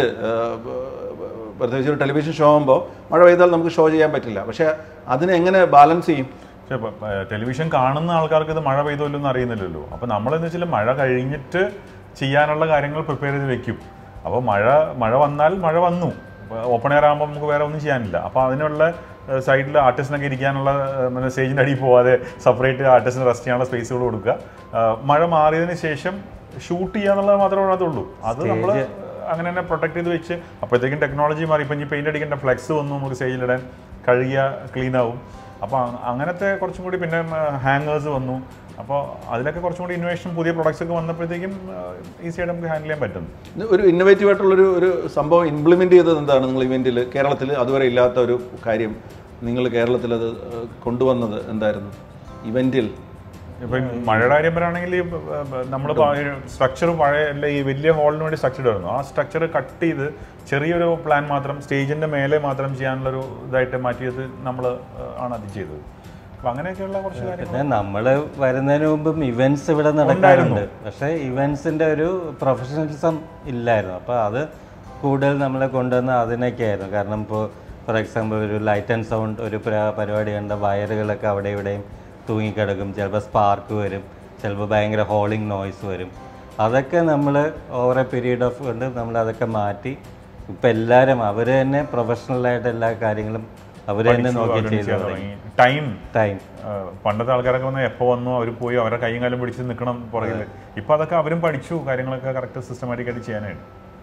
പ്രത്യേകിച്ച് ഒരു ടെലിവിഷൻ ഷോ ആകുമ്പോൾ മഴ പെയ്താൽ നമുക്ക് ഷോ ചെയ്യാൻ പറ്റില്ല പക്ഷേ അതിനെ എങ്ങനെ ബാലൻസ് ചെയ്യും പക്ഷേ പ- പ- ടെലിവിഷൻ കാണുന്ന ആൾക്കാർക്ക് ഇത് മഴ പെയ്തല്ലോ എന്ന് അറിയുന്നില്ലല്ലോ അപ്പോൾ നമ്മളെന്ന് വെച്ചാൽ മഴ കഴിഞ്ഞിട്ട് ചെയ്യാനുള്ള കാര്യങ്ങൾ പ്രിപ്പയർ ചെയ്ത് വെക്കും അപ്പോൾ മഴ മഴ വന്നാൽ മഴ വന്നു ഓപ്പൺ എയർ ആകുമ്പോൾ നമുക്ക് വേറെ ഒന്നും ചെയ്യാനില്ല അപ്പോൾ അതിനുള്ള സൈഡിൽ ആർട്ടിസ്റ്റിനൊക്കെ ഇരിക്കാനുള്ള പിന്നെ സ്റ്റേജിൻ്റെ അടിയിൽ പോവാതെ സെപ്പറേറ്റ് ആർട്ടിസ്റ്റിന് റെസ്റ്റ് ചെയ്യാനുള്ള സ്പേസുകൾ കൊടുക്കുക ആ, മഴ മാറിയതിന് ശേഷം ഷൂട്ട് ചെയ്യുക എന്നുള്ളത് മാത്രമേ അതിനകത്തുള്ളൂ അത് നമ്മൾ അങ്ങനെ തന്നെ പ്രൊട്ടക്ട് ചെയ്ത് വെച്ച് അപ്പോഴത്തേക്കും ടെക്നോളജി മാറി ഇപ്പം ഇനി പെയിന്റ് അടിക്കേണ്ട ഫ്ലെക്സ് വന്നു നമുക്ക് സ്റ്റേജിലിടാൻ കഴുകിയ ക്ലീൻ ആവും അപ്പോൾ അങ്ങനത്തെ കുറച്ചും കൂടി പിന്നെ ഹാങ്ങേഴ്സ് വന്നു അപ്പോൾ അതിലൊക്കെ കുറച്ചും കൂടി ഇന്നോവേഷൻ പുതിയ പ്രൊഡക്ട്സ് ഒക്കെ വന്നപ്പോഴത്തേക്കും ഈസി ആയിട്ട് നമുക്ക് ഹാൻഡിൽ ചെയ്യാൻ പറ്റും ഇത് ഒരു ഇന്നോവേറ്റീവ് ആയിട്ടുള്ളൊരു ഒരു സംഭവം ഇംപ്ലിമെൻ്റ് ചെയ്തത് എന്താണ് നിങ്ങൾ ഇവൻറ്റിൽ കേരളത്തിൽ അതുവരെ ഇല്ലാത്ത ഒരു കാര്യം നിങ്ങൾ കേരളത്തിൽ അത് ഏഹ്, കൊണ്ടുവന്നത് എന്തായിരുന്നു ഇവൻറ്റിൽ ഇപ്പം മഴയുടെ കാര്യം പറയുകയാണെങ്കിൽ നമ്മൾ സ്ട്രക്ചർ പഴയ അല്ല ഈ വലിയ ഹാളിന് വേണ്ടി സ്ട്രക്ചർ ആയിരുന്നു ആ സ്ട്രക്ചർ കട്ട് ചെയ്ത് ചെറിയൊരു പ്ലാൻ മാത്രം സ്റ്റേജിന്റെ മേലെ മാത്രം ചെയ്യാനുള്ളൊരു ഇതായിട്ട് മാറ്റിയത് നമ്മൾ ആണ് അത് ചെയ്തത് അപ്പം അങ്ങനെയൊക്കെയുള്ള കുറച്ച് കാര്യങ്ങൾ പിന്നെ നമ്മൾ വരുന്നതിന് മുമ്പും ഇവൻറ്റ്സ് ഇവിടെ നടക്കാറുണ്ട് പക്ഷേ ഇവൻറ്റ്സിൻ്റെ ഒരു പ്രൊഫഷണലിസം ഇല്ലായിരുന്നു അപ്പോൾ അത് കൂടുതൽ നമ്മളെ കൊണ്ടുവന്ന അതിനൊക്കെയായിരുന്നു കാരണം ഇപ്പോൾ ഫോർ എക്സാമ്പിൾ ഒരു ലൈറ്റ് ആൻഡ് സൗണ്ട് ഒരു പ്ര- പരിപാടി കണ്ട വയറുകളൊക്കെ അവിടെ ഇവിടെയും തൂങ്ങിക്കിടക്കും ചിലപ്പോൾ സ്പാർക്ക് വരും ചിലപ്പോൾ ഭയങ്കര ഹോളിംഗ് നോയ്സ് വരും അതൊക്കെ നമ്മൾ ഓവർ എ പീരീഡ് ഓഫ് കൊണ്ട് നമ്മൾ അതൊക്കെ മാറ്റി ഇപ്പം എല്ലാവരും അവർ തന്നെ പ്രൊഫഷണലായിട്ട് എല്ലാ കാര്യങ്ങളും അവർ തന്നെ നോക്കി ചെയ്തു തുടങ്ങി ടൈം ടൈം പണ്ടത്തെ ആൾക്കാരൊക്കെ വന്ന് എപ്പോൾ വന്നു അവർ പോയി അവരുടെ കൈയും കാലം പിടിച്ച് നിൽക്കണം പുറകിൽ ഇപ്പം അതൊക്കെ അവരും പഠിച്ചു കാര്യങ്ങളൊക്കെ കറക്റ്റ് സിസ്റ്റമാറ്റിക് ആയിട്ട് ചെയ്യാനായിട്ട്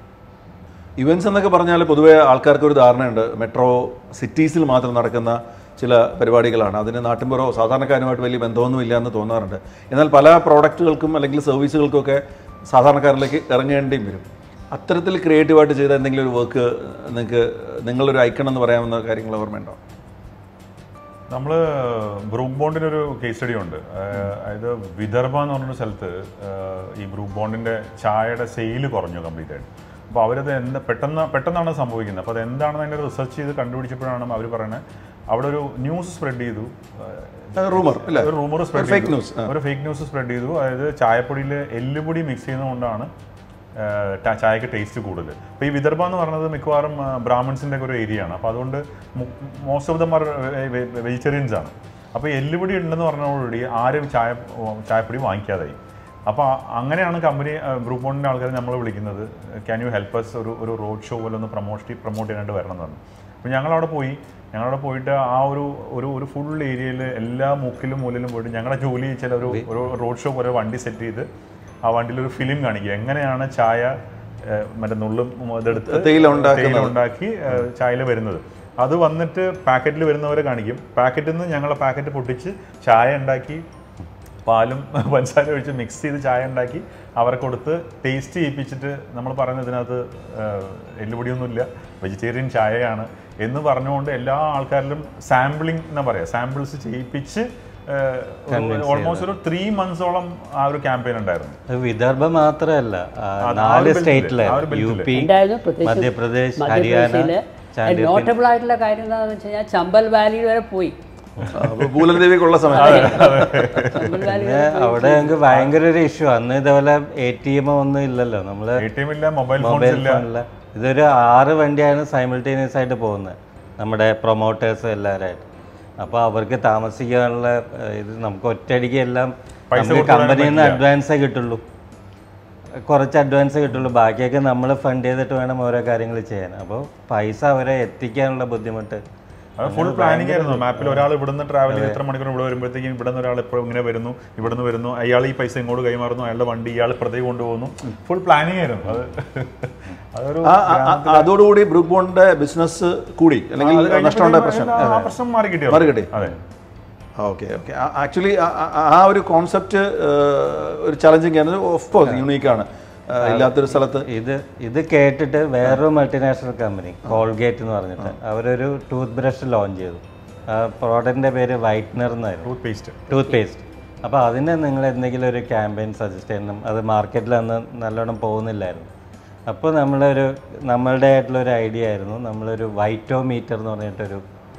ഇവൻറ്റ്സ് എന്നൊക്കെ പറഞ്ഞാൽ പൊതുവേ ആൾക്കാർക്ക് ഒരു ധാരണയുണ്ട് മെട്രോ സിറ്റീസിൽ മാത്രം നടക്കുന്ന ചില പരിപാടികളാണ് അതിന് നാട്ടിൻപുറമോ സാധാരണക്കാരുമായിട്ട് വലിയ ബന്ധമൊന്നുമില്ല എന്ന് തോന്നാറുണ്ട് എന്നാൽ പല പ്രോഡക്റ്റുകൾക്കും അല്ലെങ്കിൽ സർവീസുകൾക്കൊക്കെ സാധാരണക്കാരിലേക്ക് ഇറങ്ങേണ്ടിയും വരും അത്തരത്തിൽ ക്രിയേറ്റീവായിട്ട് ചെയ്ത എന്തെങ്കിലും ഒരു വർക്ക് നിങ്ങൾക്ക് നിങ്ങളൊരു ഐക്കൺ എന്ന് പറയാവുന്ന കാര്യങ്ങൾ ഓർമ്മയുണ്ടോ നമ്മൾ ബ്രൂക്ക് ബോണ്ടിന് ഒരു കേസ് സ്റ്റഡി ഉണ്ട് ആഹ് അതായത് വിദർഭ എന്ന് പറഞ്ഞൊരു സ്ഥലത്ത് ആഹ് ഈ ബ്രൂക്ക് ബോണ്ടിന്റെ ചായയുടെ സെയിൽ കുറഞ്ഞു കംപ്ലീറ്റ് ആയിട്ട് അപ്പോൾ അവരത് എന്താ പെട്ടെന്ന് പെട്ടെന്നാണ് സംഭവിക്കുന്നത് അപ്പോൾ അത് എന്താണെന്ന് അതിൻ്റെ റിസർച്ച് ചെയ്ത് കണ്ടുപിടിച്ചപ്പോഴാണ് അവർ പറയുന്നത് അവിടെ ഒരു ന്യൂസ് സ്പ്രെഡ് ചെയ്തു റൂമർ അല്ലേ ഒരു റൂമർ ഒരു സ്പ്രെഡ് fake ചെയ്തു news, ഒരു ഫേക്ക് ന്യൂസ് സ്പ്രെഡ് ചെയ്തു അതായത് ചായപ്പൊടിയിൽ എല്ലുപൊടി മിക്സ് ചെയ്യുന്നതുകൊണ്ടാണ് ആഹ് ട- ചായക്ക് ടേസ്റ്റ് കൂടുതൽ അപ്പോൾ ഈ വിദർഭ എന്ന് പറയുന്നത് മിക്കവാറും ബ്രാഹ്മിൺസിൻ്റെ ഒക്കെ ഒരു ഏരിയ ആണ് അപ്പോൾ അതുകൊണ്ട് most of them are vegetarians ആണ് അപ്പോൾ എല്ലുപൊടി ഉണ്ടെന്ന് പറഞ്ഞതോടുകൂടി ആരും ചായ ചായപ്പൊടി വാങ്ങിക്കാതായി അപ്പോൾ അങ്ങനെയാണ് കമ്പനി ഗ്രൂപ്പ് ബോണ്ടിൻ്റെ ആൾക്കാർ നമ്മൾ വിളിക്കുന്നത് ക്യാൻ യു ഹെൽപ്പ് us ഒരു ഒരു റോഡ് ഷോ പോലെ ഒന്ന് പ്രൊമോട്ട് പ്രൊമോട്ട് ചെയ്യാനായിട്ട് വരണം എന്ന് പറഞ്ഞു അപ്പോൾ ഞങ്ങളവിടെ പോയി ഞങ്ങളവിടെ പോയിട്ട് ആ ഒരു ഒരു ഒരു ഫുൾ ഏരിയയിൽ എല്ലാ മുക്കിലും മൂലയിലും പോയിട്ട് ഞങ്ങളുടെ ജോലി ചില ഒരു ഒരു റോഡ് ഷോ പോലെ വണ്ടി സെറ്റ് ചെയ്ത് ആ വണ്ടിയിൽ ഒരു ഫിലിം കാണിക്കുക എങ്ങനെയാണ് ചായ ഏഹ്, മറ്റേ നുള്ളും ഇതെടുത്ത് തേയില ഉണ്ടാക്കുന്നത്. തേയില ഉണ്ടാക്കി ചായയിൽ വരുന്നത് അത് വന്നിട്ട് പാക്കറ്റിൽ വരുന്നവരെ കാണിക്കും പാക്കറ്റിൽ നിന്ന് ഞങ്ങളെ പാക്കറ്റ് പൊട്ടിച്ച് ചായ ഉണ്ടാക്കി പാലും പഞ്ചസാര ഒഴിച്ച് മിക്സ് ചെയ്ത് ചായ ഉണ്ടാക്കി അവരെ കൊടുത്ത് ടേസ്റ്റ് ചെയ്യിപ്പിച്ചിട്ട് നമ്മൾ പറയുന്നത് ഇതിനകത്ത് ഏഹ്, എല്ലുപൊടിയൊന്നുമില്ല വെജിറ്റേറിയൻ ചായയാണ് എന്ന് പറഞ്ഞുകൊണ്ട് എല്ലാ ആൾക്കാരിലും സാമ്പിളിംഗ് എന്നാ പറയാ സാമ്പിൾസ് ചെയ്യിപ്പിച്ച് ഓൾമോസ്റ്റ് ഒരു ത്രീ മന്ത്സോളം ആ ഒരു ക്യാമ്പയിൻ ഉണ്ടായിരുന്നു അത് വിദർഭ മാത്രമല്ല ആ, ആ നാല് ഒരു സ്റ്റേറ്റിലെ ആ ഒരു യു ബെൽറ്റില്. പി ഉണ്ടായിരുന്നു പ്രത്യേകിച്ച് മധ്യപ്രദേശ് ഹരിയാന മധ്യപ്രദേശില് ചാൻഡീഗഡ് നോട്ടബിൾ ആയിട്ടുള്ള കാര്യം എന്താണെന്ന് വെച്ച് കഴിഞ്ഞാൽ ചമ്പൽ വാലിയിൽ വരെ പോയി അപ്പോൾ പൂലദേവിക്കുള്ള സമയത്ത് ചമ്പൽ വാലി പിന്നെ അവിടെ ഞങ്ങൾക്ക് ഭയങ്കര ഒരു ഇഷ്യൂ അന്ന് ഇതേപോലെ എ ടി എം ഒന്നും ഇല്ലല്ലോ നമ്മള് എ ടി എം ഇല്ല മൊബൈൽ ഫോൺസ് മൊബൈൽ ഇല്ല ഫോണില്ല ഇതൊരു ആറ് വണ്ടിയാണ് സൈമിൾട്ടേനിയസ് ആയിട്ട് പോകുന്നത് നമ്മുടെ പ്രൊമോട്ടേഴ്സ് എല്ലാവരായിട്ട് അപ്പോൾ അവർക്ക് താമസിക്കാനുള്ള ഏഹ്, ഇത് നമുക്ക് ഒറ്റയടിക്ക് എല്ലാം പൈസ നമുക്ക് കൊടുക്കാനും കമ്പനിയിൽ നിന്ന് പറ്റില്ല. അഡ്വാൻസേ കിട്ടുള്ളൂ കുറച്ച് അഡ്വാൻസേ കിട്ടുള്ളൂ ബാക്കിയൊക്കെ നമ്മൾ ഫണ്ട് ചെയ്തിട്ട് വേണം ഓരോ കാര്യങ്ങൾ ചെയ്യാൻ അപ്പോൾ പൈസ അവരെ എത്തിക്കാനുള്ള ബുദ്ധിമുട്ട് അത് ഫുൾ പ്ലാനിങ് ആയിരുന്നു മാപ്പിൽ ഒരാൾ ഇവിടുന്ന് ട്രാവൽ ചെയ്ത് ഇത്ര മണിക്കൂർ ഇവിടെ വരുമ്പോഴത്തേക്കും ഇവിടുന്ന് ഒരാൾ ഇപ്പോൾ ഇങ്ങനെ വരുന്നു ഇവിടുന്ന് വരുന്നു അയാൾ ഈ പൈസ ഇങ്ങോട്ട് കൈമാറുന്നു അയാളുടെ വണ്ടി ഇയാൾ ഇപ്പുറത്തേക്ക് കൊണ്ടുപോകുന്നു ഫുൾ പ്ലാനിങ് ആയിരുന്നു അത് അതൊരു ആ ആ- ആ- അതോടുകൂടി ബ്രൂക്ക് ബോണ്ടിന്റെ ബിസിനസ് കൂടി അല്ലെങ്കിൽ അത് കഴിഞ്ഞപ്പോഴത്തേക്കും നഷ്ടമുണ്ടായ പ്രശ്നം ആ പ്രശ്നം മാറി കിട്ടിയോ മാറി കിട്ടി. അതെ ഓക്കെ ഓക്കെ ആക്ച്വലി ആ ഒരു കോൺസെപ്റ്റ് ഒരു ചലഞ്ചിങ് ആണ് ഓഫ് കോഴ്സ് യൂണീക്കാണ് ഇല്ലാത്തൊരു സ്ഥലത്ത് ഇത് ഇത് കേട്ടിട്ട് വേറൊരു മൾട്ടിനാഷണൽ കമ്പനി കോൾഗേറ്റ് എന്ന് പറഞ്ഞിട്ട് അവരൊരു ടൂത്ത് ബ്രഷ് ലോഞ്ച് ചെയ്തു ആ പ്രോഡക്റ്റിൻ്റെ പേര് വൈറ്റ്നർ എന്നായിരുന്നു ടൂത്ത് പേസ്റ്റ് ടൂത്ത് പേസ്റ്റ് അപ്പോൾ അതിന് നിങ്ങൾ എന്തെങ്കിലും ഒരു ക്യാമ്പയിൻ സജസ്റ്റ് ചെയ്യണം അത് മാർക്കറ്റിൽ അന്ന് നല്ലോണം പോകുന്നില്ലായിരുന്നു അപ്പോൾ നമ്മളൊരു നമ്മളുടെ ആയിട്ടുള്ള ഒരു ഐഡിയ ആയിരുന്നു നമ്മളൊരു വൈറ്റോ മീറ്റർ എന്ന് പറഞ്ഞിട്ടൊരു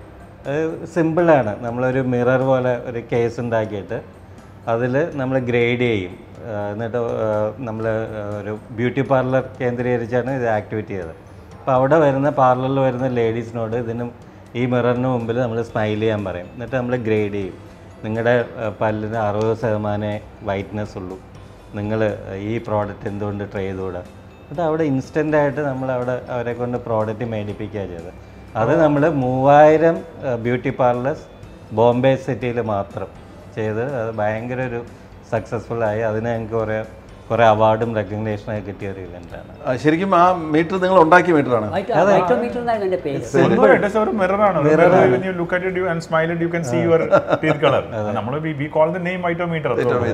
സിമ്പിളാണ് നമ്മളൊരു മിറർ പോലെ ഒരു കേസ് ഉണ്ടാക്കിയിട്ട് അതിൽ നമ്മൾ ഗ്രേഡ് ചെയ്യും ആ, എന്നിട്ട് നമ്മൾ ഒരു ബ്യൂട്ടി പാർലർ കേന്ദ്രീകരിച്ചാണ് ഇത് ആക്ടിവേറ്റ് ചെയ്തത് അപ്പോൾ അവിടെ വരുന്ന പാർലറിൽ വരുന്ന ലേഡീസിനോട് ഇതിനും ഈ മിററിന് മുമ്പിൽ നമ്മൾ സ്മൈൽ ചെയ്യാൻ പറയും എന്നിട്ട് നമ്മൾ ഗ്രേഡ് ചെയ്യും നിങ്ങളുടെ പല്ലിന് അറുപത് ശതമാനമേ വൈറ്റ്നെസ് ഉള്ളൂ നിങ്ങൾ ഈ പ്രോഡക്റ്റ് എന്തുകൊണ്ട് ട്രൈ ചെയ്തുകൂടാ എന്നിട്ട് അവിടെ ഇൻസ്റ്റൻ്റ് ആയിട്ട് നമ്മൾ അവിടെ അവരെ കൊണ്ട് പ്രോഡക്റ്റ് മേടിപ്പിക്കുക ചെയ്തത് അത് നമ്മൾ മൂവായിരം ബ്യൂട്ടി പാർലേഴ്സ് ബോംബെ സിറ്റിയിൽ മാത്രം ചെയ്ത് അത് ഭയങ്കര ഒരു സക്സസ്ഫുൾ ആയി അതിന് ഞങ്ങൾക്ക് കുറേ കുറേ അവാർഡും റെക്കഗ്നേഷനൊക്കെ കിട്ടിയ ഒരു ഇവൻ്റാണ് ആ, ശരിക്കും ആ മീറ്റർ നിങ്ങൾ ഉണ്ടാക്കിയ മീറ്ററാണ് വൈറ്റോമീറ്റർ എന്നായിരുന്നു എൻ്റെ പേര് സിമ്പിൾ ആയിട്ട് ഒരു മിറർ ആണ് when you look at it you and smile it you can see your teeth color നമ്മൾ we call the name mitometer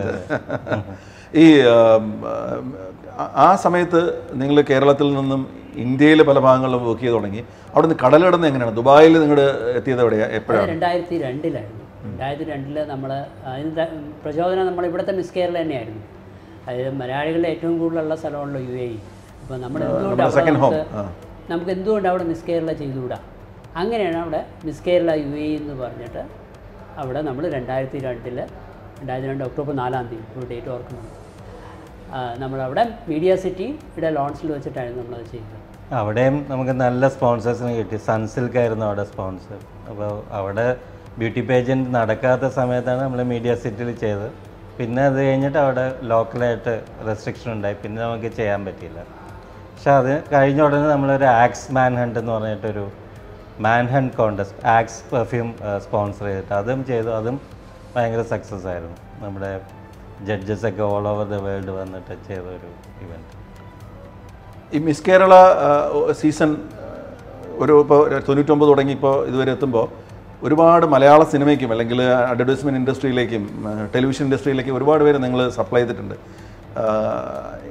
ഈ ആം, ആ- ആ സമയത്ത് നിങ്ങൾ കേരളത്തിൽ നിന്നും ഇന്ത്യയിലെ പല ഭാഗങ്ങളിലും വർക്ക് ചെയ്ത് തുടങ്ങി അവിടെ നിന്ന് കടലിടന്ന് എങ്ങനെയാണ് ദുബായിൽ നിങ്ങൾ എത്തിയത് എവിടെയാണ് എപ്പോഴാണ് അത് രണ്ടായിരത്തി രണ്ടിലായിരുന്നു രണ്ടായിരത്തി രണ്ടില് നമ്മൾ അതിന് ത- പ്രചോദനം നമ്മൾ ഇവിടുത്തെ മിസ് കേരള തന്നെയായിരുന്നു അതായത് മലയാളികളുടെ ഏറ്റവും കൂടുതലുള്ള സ്ഥലമാണല്ലോ യു എ ഇ അപ്പോൾ നമ്മൾ എന്തുകൊണ്ട് അവിടെ second home. നമുക്ക് നമുക്ക് എന്തുകൊണ്ട് അവിടെ മിസ് കേരള ചെയ്തുകൂടാ അങ്ങനെയാണ് അവിടെ മിസ് കേരള യു എ എന്ന് പറഞ്ഞിട്ട് അവിടെ നമ്മൾ രണ്ടായിരത്തി രണ്ടില് രണ്ടായിരത്തി രണ്ട് ഒക്ടോബർ നാലാം തീയതി ഒരു ഡേറ്റ് ഓർക്കുന്നുണ്ട് ആ, നമ്മളവിടെ മീഡിയ സിറ്റിയുടെ ലോൺസിൽ വെച്ചിട്ടായിരുന്നു നമ്മളത് ചെയ്തത് അവിടെയും നമുക്ക് നല്ല സ്പോൺസേഴ്സിനെ കിട്ടി സൺസിൽക്ക് ആയിരുന്നു അവിടെ സ്പോൺസർ അപ്പോൾ അവിടെ ബ്യൂട്ടി പേജൻറ്റ് നടക്കാത്ത സമയത്താണ് നമ്മൾ മീഡിയ സിറ്റിയിൽ ചെയ്തത് പിന്നെ അത് കഴിഞ്ഞിട്ട് അവിടെ ലോക്കലായിട്ട് റെസ്ട്രിക്ഷൻ ഉണ്ടായി പിന്നെ നമുക്ക് ചെയ്യാൻ പറ്റിയില്ല പക്ഷെ അത് കഴിഞ്ഞ ഉടനെ നമ്മളൊരു ആക്സ് മാൻ ഹണ്ട് എന്ന് പറഞ്ഞിട്ടൊരു man hunt contest Axe perfume sponsor ചെയ്തിട്ട് അതും ചെയ്തു അതും ഭയങ്കര സക്സസ് ആയിരുന്നു നമ്മുടെ ജഡ്ജസ് ഒക്കെ ഓൾ ഓവർ ദ വേൾഡ് വന്നിട്ട് ചെയ്ത ഒരു ഇവൻറ്റ് ഈ മിസ് കേരള സീസൺ ഒരു ഇപ്പോൾ തൊണ്ണൂറ്റൊമ്പത് തുടങ്ങി ഇപ്പോൾ ഇതുവരെ എത്തുമ്പോൾ ഒരുപാട് മലയാള സിനിമയ്ക്കും അല്ലെങ്കിൽ അഡ്വർടൈസ്മെൻറ്റ് ഇൻഡസ്ട്രിയിലേക്കും ടെലിവിഷൻ ഇൻഡസ്ട്രിയിലേക്കും ഒരുപാട് പേര് നിങ്ങൾ സപ്ലൈ ചെയ്തിട്ടുണ്ട് ആ,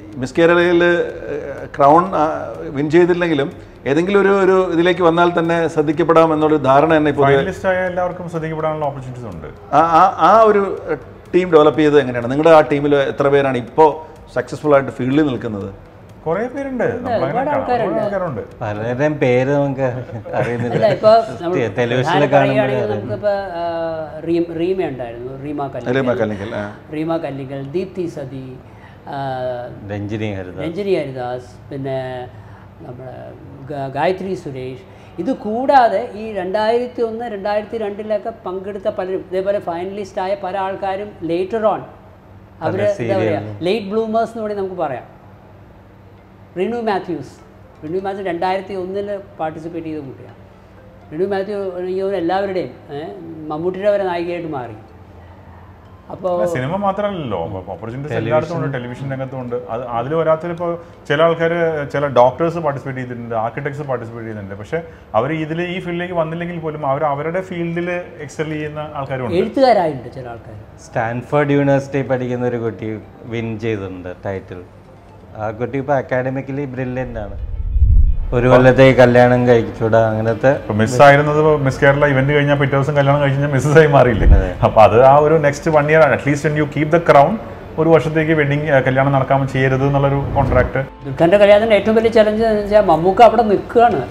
മിസ് കേരളയിൽ ക്രൗൺ വിൻ ചെയ്തില്ലെങ്കിലും ഏതെങ്കിലും ഒരു ഒരു ഇതിലേക്ക് വന്നാൽ തന്നെ ശ്രദ്ധിക്കപ്പെടാം എന്നുള്ളൊരു ധാരണ തന്നെ ഇപ്പോൾ ഫൈനലിസ്റ്റ് ആയ എല്ലാവർക്കും ശ്രദ്ധിക്കപ്പെടാനുള്ള ഓപ്പർച്യൂണിറ്റീസ് ഉണ്ട് ആ ആ- ആ ഒരു ടീം ഡെവലപ്പ് ചെയ്തത് എങ്ങനെയാണ് നിങ്ങളുടെ ആ ടീമിൽ എത്ര പേരാണ് ഇപ്പോൾ സക്സസ്ഫുൾ ആയിട്ട് ഫീൽഡിൽ നിൽക്കുന്നത് കുറെ പേരുണ്ട് നമ്മളങ്ങനെ കാണാം. ഒരുപാട് ആൾക്കാരുണ്ട് പലരുടെയും പേര് നമുക്ക് അല്ല അറിയുന്നില്ല ഇപ്പോൾ നമ്മൾ ടെലിവിഷനിൽ പറയുകയാണെങ്കിൽ നമുക്കിപ്പോൾ റീം റീമ ഉണ്ടായിരുന്നു റീമ കല്ലിങ്കൽ അല്ലേ മക്കല്ലെങ്കിൽ ആ റീമ കല്ലിങ്കൽ ദീപ്തി സതി ആ, രഞ്ജിനി ഹരിത രഞ്ജനി ഹരിദാസ് പിന്നെ നമ്മുടെ ഗ- ഗായത്രി സുരേഷ് ഇത് കൂടാതെ ഈ രണ്ടായിരത്തി ഒന്ന് രണ്ടായിരത്തി രണ്ടിലൊക്കെ പങ്കെടുത്ത പലരും ഇതേപോലെ ഫൈനലിസ്റ്റ് ആയ പല ആൾക്കാരും ലേറ്റർ ഓൺ അവർ എന്താ പറയുക ലേറ്റ് ബ്ലൂമേഴ്സ് എന്ന് വേണമെങ്കിൽ നമുക്ക് പറയാം റിനു മാത്യൂസ് റിനു മാത്യൂസ് രണ്ടായിരത്തി ഒന്നിൽ പാർട്ടിസിപ്പേറ്റ് ചെയ്ത കുട്ടിയാണ് റിനു മാത്യു എനിക്ക് തോന്നുന്നു എല്ലാവരുടെയും ഏ, മമ്മൂട്ടിയുടെ വരെ നായികയായിട്ട് മാറി അപ്പോൾ അല്ല, സിനിമ മാത്രമല്ലല്ലോ ഓപ്പർച്യൂണിറ്റീസ് എല്ലായിടത്തും ഉണ്ട് ടെലിവിഷൻ രംഗത്തും ഉണ്ട് അത് അതിൽ വരാത്തതിൽ ഇപ്പോൾ ചില ആൾക്കാർ ചില ഡോക്ടേഴ്സ് പാർട്ടിസിപ്പേറ്റ് ചെയ്തിട്ടുണ്ട് ആർക്കിടെക്ട്സ് പാർട്ടിസിപ്പേറ്റ് ചെയ്യുന്നുണ്ട് പക്ഷേ അവർ ഇതിൽ ഈ ഫീൽഡിലേക്ക് വന്നില്ലെങ്കിൽ പോലും അവർ അവരുടെ ഫീൽഡിൽ എക്സൽ ചെയ്യുന്ന ആൾക്കാരുണ്ട് എഴുത്തുകാരായിട്ടുണ്ട് ചില ആൾക്കാർ സ്റ്റാൻഫോർഡ് യൂണിവേഴ്സിറ്റി പഠിക്കുന്ന ഒരു കുട്ടി വിൻ ചെയ്തിട്ടുണ്ട് ടൈറ്റിൽ ആ കുട്ടി ഇപ്പോൾ അക്കാഡമിക്കലി ബ്രില്യൻ്റ് ആണ് ഒരു കൊല്ലത്തേക്ക് കല്യാണം കഴിച്ചൂടാ അങ്ങനത്തെ ഇപ്പൊ മിസ്സായിരുന്നത് മിസ് കേരള ഇവന്റ് കഴിഞ്ഞാൽ പിറ്റേ ദിവസം കല്യാണം കഴിച്ച് കഴിഞ്ഞാൽ മിസ്സസ് ആയി മാറിയില്ലേ അപ്പൊ അത് ആ ഒരു next one year at least you keep the crown ഒരു വർഷത്തേക്ക് വെഡിങ് കല്യാണം നടക്കാൻ ചെയ്യരുത് എന്നുള്ളൊരു കോൺട്രാക്ട് ദുൽഖറിന്റെ കല്യാണത്തിന്റെ ഏറ്റവും വലിയ ചലഞ്ച് എന്ന് വെച്ചാൽ മമ്മൂക്ക അവിടെ നിൽക്കുകയാണ്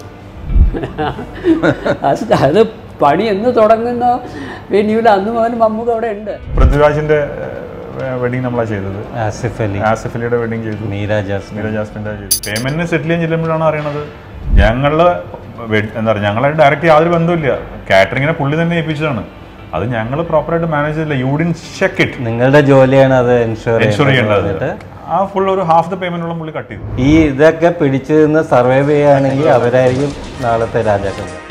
അത് അത് പണി എന്ന് തുടങ്ങുന്നോ വെന്യൂല അന്ന് മുതൽ മമ്മൂക്ക അവിടെ ഉണ്ട് പൃഥ്വിരാജിന്റെ വെഡിങ് നമ്മളാ ചെയ്തത് ആസിഫ് അലി ആസിഫ് അലിയുടെ വെഡിങ് ചെയ്തു മീര ജാസ്മിൻ മീര ജാസ്മിൻ്റെ ചെയ്തു പേയ്മെന്റിന് സെറ്റിൽ ചെയ്യാൻ ചെല്ലുമ്പോഴാണ് അറിയണത് ഞങ്ങള് വെ- എന്താ പറയുക ഞങ്ങളായിട്ട് ഡയറക്റ്റ് യാതൊരു ബന്ധമില്ല കാറ്ററിങ്ങിനെ പുള്ളി തന്നെ ഏൽപ്പിച്ചതാണ് അത് ഞങ്ങൾ പ്രോപ്പറായിട്ട് മാനേജ് ചെയ്തില്ല യു ഡിൻ ചെക്ക് ഇറ്റ് നിങ്ങളുടെ ജോലിയാണ് അത് എൻഷുർ എൻഷുർ ചെയ്യേണ്ടത് ചെയ്യേണ്ടത് ആ ഫുൾ ഒരു ഹാഫ് ദ പേയ്മെന്റുള്ള പുള്ളി കട്ട് ചെയ്തു ഈ ഇതൊക്കെ പിടിച്ചു നിന്ന് സർവൈവ് ചെയ്യുകയാണെങ്കിൽ അവരായിരിക്കും നാളത്തെ രാജാക്കന്മാർ